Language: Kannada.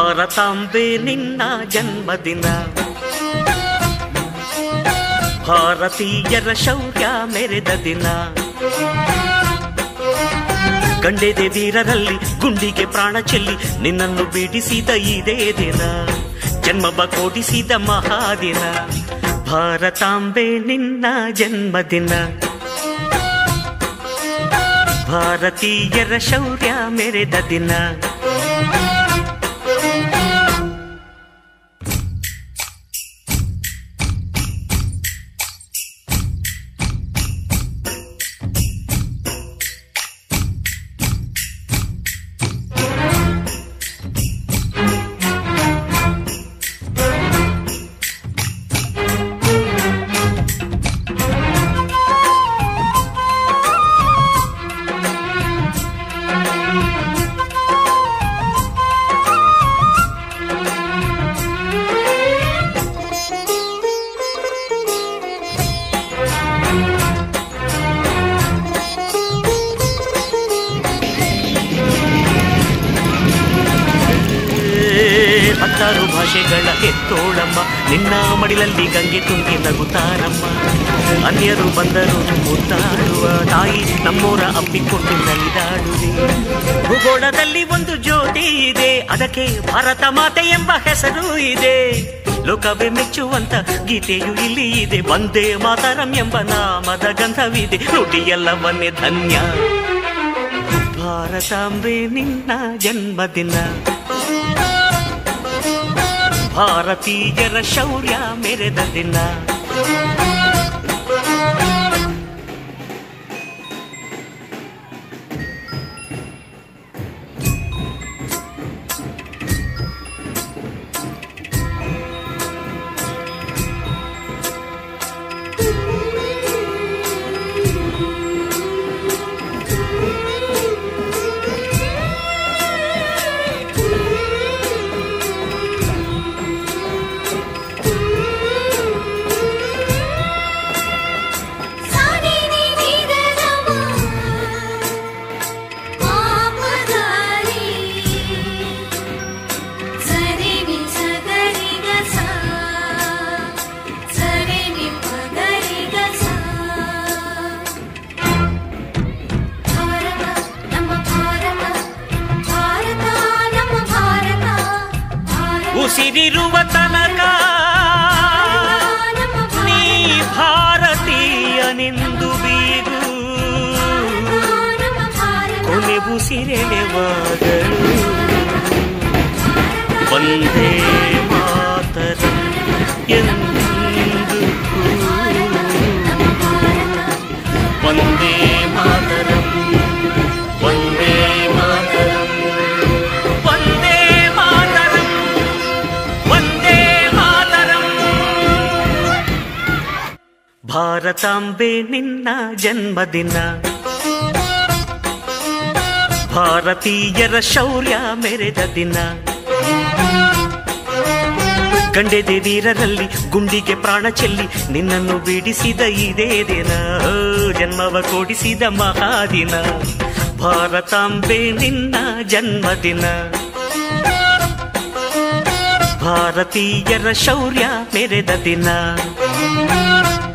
ಭಾರತಾಂಬೆ ನಿನ್ನ ಜನ್ಮದಿನ ಭಾರತೀಯರ ಶೌರ್ಯ ಮೆರೆದ ದಿನ ಗಂಡೆದೆ ವೀರರಲ್ಲಿ ಗುಂಡಿಗೆ ಪ್ರಾಣ ಚೆಲ್ಲಿ ನಿನ್ನನ್ನು ಬಿಡಿಸಿದ ಇದೇ ದಿನ ಜನ್ಮವ ಕೊಡಿಸಿದ ಮಹಾದಿನ ಭಾರತಾಂಬೆ ನಿನ್ನ ಜನ್ಮದಿನ ಭಾರತೀಯರ ಶೌರ್ಯ ಮೆರೆದ ದಿನ ಹತ್ತಾರು ಭಾಷೆಗಳ ಎತ್ತೋಳಮ್ಮ ನಿನ್ನ ಮಡಿಲಲ್ಲಿ ಗಂಗೆ ತುಂಬಿ ನಗುತ್ತಾರಮ್ಮ ಅನ್ಯರು ಬಂದರು ಮುದ್ದಾಡುವ ತಾಯಿ ನಮ್ಮೋರ ಅಪ್ಪಿಕೊಂಡು ನಲಿದಾಡುವೆ ಭೂಗೋಳದಲ್ಲಿ ಒಂದು ಜ್ಯೋತಿ ಇದೆ ಅದಕ್ಕೆ ಭಾರತ ಮಾತೆ ಎಂಬ ಹೆಸರು ಇದೆ ಲೋಕವೇ ಮೆಚ್ಚುವಂತ ಗೀತೆಯು ಇಲ್ಲಿ ಇದೆ ಒಂದೇ ಮಾತರಂ ಎಂಬ ನಾಮದ ಗಂಧವಿದೆ ನುಡಿಯೆಲ್ಲವನ್ನೇ ಧನ್ಯ ಭಾರತಾಂಬೆ ನಿನ್ನ ಜನ್ಮದಿನ ಭಾರತೀಯರ ಶೌರ್ಯ ಮೆರೆದ ದಿನ ಸಾನಿ ನಿ ನಿದನಮ ಪಾಪದಾರಿ ಸರಿ ನಿ ಸಗರಿ ಗಸ ಸರಿ ನಿ ಪಗರಿ ಗಸ ಭಾರತ ನಮ್ಮ ಭಾರತ ಭಾರತ ನಮ್ಮ ಭಾರತ ಭಾರತ ಉಸಿರಿರುವ ತನಕ ನಮ್ಮ ನೀ ಭಾರತ ಭಾರತೀಯನೆಂದು ಬೀರು ನಮ್ಮ ಭಾರತ ಕೊನೆ ಉಸಿರೆಳೆವಾಗಲು ಒಂದೇ ಮಾತರ ಎಂದು ಒಂದೇ ಮಾತರಂ ಒಂದೇ ಮಾತರಂ ಒಂದೇ ಮಾತರಂ ಒಂದೇ ಮಾತರಂ ಭಾರತಾಂಬೆ ನಿನ್ನ ಜನ್ಮದಿನ ಭಾರತೀಯರ ಶೌರ್ಯ ಮೆರೆದ ದಿನ ಗಂಡೆದೆ ವೀರರಲ್ಲಿ ಗುಂಡಿಗೆ ಪ್ರಾಣ ಚೆಲ್ಲಿ ನಿನ್ನನ್ನು ಬಿಡಿಸಿದ ಇದೇ ದಿನ ಓ, ಜನ್ಮವ ಕೊಡಿಸಿದ ಮಹಾದಿನ ಭಾರತಾಂಬೆ ನಿನ್ನ ಜನ್ಮದಿನ ಭಾರತೀಯರ ಶೌರ್ಯ ಮೆರೆದ ದಿನ